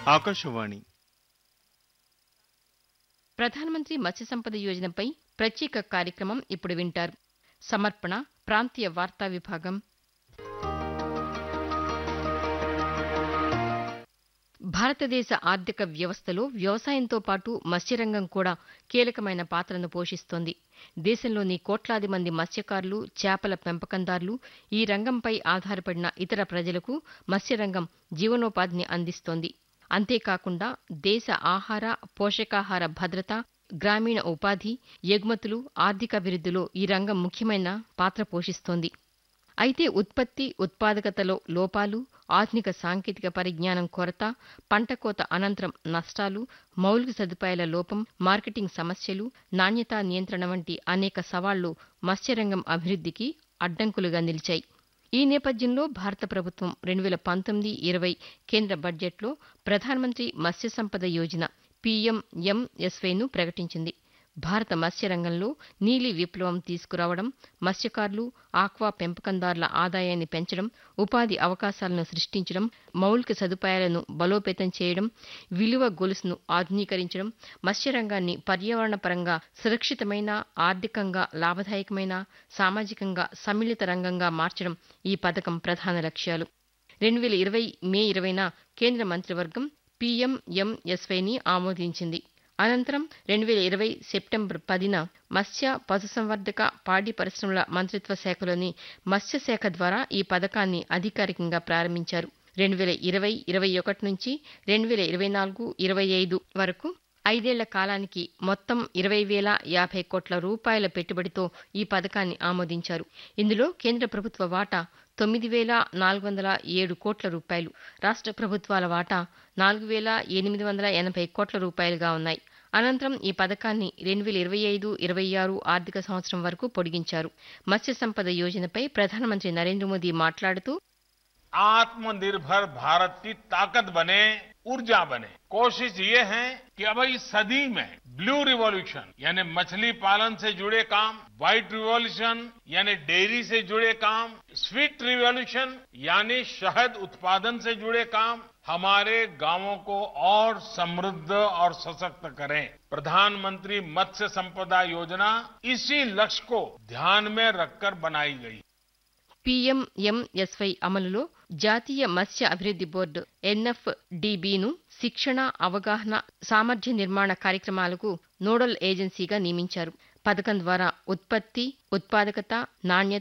ఆకాశవాణి ప్రధానమంత్రి మత్స్య సంపద యోజనపై ప్రత్యేక కార్యక్రమం ఇప్పుడు వింటారు సమర్పణ ప్రాంతీయ వార్తా విభాగం భారతదేశ ఆర్థిక వ్యవస్థలో వ్యవసాయంతో పాటు మత్స్యరంగం కూడా కీలకమైన పాత్రను పోషిస్తోంది దేశంలోని కోట్లాది మంది మత్స్యకారులు చేపల పెంపకందారులు ఈ రంగంపై ఆధారపడిన ఇతర ప్రజలకు మత్స్యరంగం జీవనోపాధిని అందిస్తోంది అంతేకాకుండా దేశ ఆహార పోషకాహార భద్రత గ్రామీణ ఉపాధి ఎగుమతులు ఆర్థికాభివృద్ధిలో ఈ రంగం ముఖ్యమైన పాత్ర పోషిస్తోంది అయితే ఉత్పత్తి ఉత్పాదకతలో లోపాలు ఆధునిక సాంకేతిక పరిజ్ఞానం కొరత పంట కోత అనంతరం నష్టాలు మౌలిక సదుపాయాల లోపం మార్కెటింగ్ సమస్యలు నాణ్యతా నియంత్రణ వంటి అనేక సవాళ్లు మత్స్యరంగం అభివృద్ధికి అడ్డంకులుగా నిలిచాయి ఈ నేపథ్యంలో భారత ప్రభుత్వం రెండు వేల పంతొమ్మిది ఇరవై కేంద్ర బడ్జెట్లో ప్రధానమంత్రి మత్స్య సంపద యోజన పీఎంఎంఎస్వైను ప్రకటించింది భారత మత్స్యరంగంలో నీలి విప్లవం తీసుకురావడం మత్స్యకారులు ఆక్వా పెంపకందారుల ఆదాయాన్ని పెంచడం ఉపాధి అవకాశాలను సృష్టించడం మౌలిక సదుపాయాలను బలోపేతం చేయడం విలువ గొలుసును ఆధునీకరించడం మత్స్యరంగాన్ని పర్యావరణపరంగా సురక్షితమైన ఆర్థికంగా లాభదాయకమైన సామాజికంగా సమ్మిళిత రంగంగా మార్చడం ఈ పథకం ప్రధాన లక్ష్యాలు రెండు వేల ఇరవై మే ఇరవైన కేంద్ర మంత్రివర్గం పీఎంఎంఎస్వైని ఆమోదించింది అనంతరం రెండు వేల ఇరవై సెప్టెంబర్ పదిన మత్స్య పశుసంవర్ధక పాడి పరిశ్రమల మంత్రిత్వ శాఖలోని మత్స్యశాఖ ద్వారా ఈ పథకాన్ని అధికారికంగా ప్రారంభించారు రెండు వేల ఇరవై ఇరవై ఒకటి నుంచి రెండు వేల ఇరవై నాలుగు ఇరవై ఐదు వరకు ఐదేళ్ల కాలానికి మొత్తం ఇరవై వేల యాభై కోట్ల రూపాయల పెట్టుబడితో ఈ పథకాన్ని ఆమోదించారు ఇందులో కేంద్ర ప్రభుత్వ వాటా తొమ్మిది వేల నాలుగు వందల ఏడు కోట్ల రూపాయలు రాష్ట్ర ప్రభుత్వాల వాటా నాలుగు వేల ఎనిమిది వందల ఎనభై కోట్ల రూపాయలుగా ఉన్నాయి అనంతరం ఈ పథకాన్ని రెండు వేల ఇరవై ఐదు ఇరవై ఆరు ఆర్థిక సంవత్సరం వరకు పొడిగించారు మత్స్య సంపద యోజనపై ప్రధానమంత్రి నరేంద్ర మోదీ మాట్లాడుతూ आत्मनिर्भर भारत की ताकत बने ऊर्जा बने कोशिश ये है कि अब इस सदी में ब्लू रिवॉल्यूशन यानी मछली पालन से जुड़े काम व्हाइट रिवॉल्यूशन यानी डेयरी से जुड़े काम स्वीट रिवॉल्यूशन यानी शहद उत्पादन से जुड़े काम हमारे गांवों को और समृद्ध और सशक्त करें प्रधानमंत्री मत्स्य संपदा योजना इसी लक्ष्य को ध्यान में रखकर बनाई गई పీఎంఎంఎస్వై అమలులో జాతీయ మత్స్య అభివృద్ధి బోర్డు ఎన్ఎఫ్డిబిను శిక్షణ అవగాహన సామర్థ్య నిర్మాణ కార్యక్రమాలకు నోడల్ ఏజెన్సీగా నియమించారు పథకం ద్వారా ఉత్పత్తి ఉత్పాదకత నాణ్యత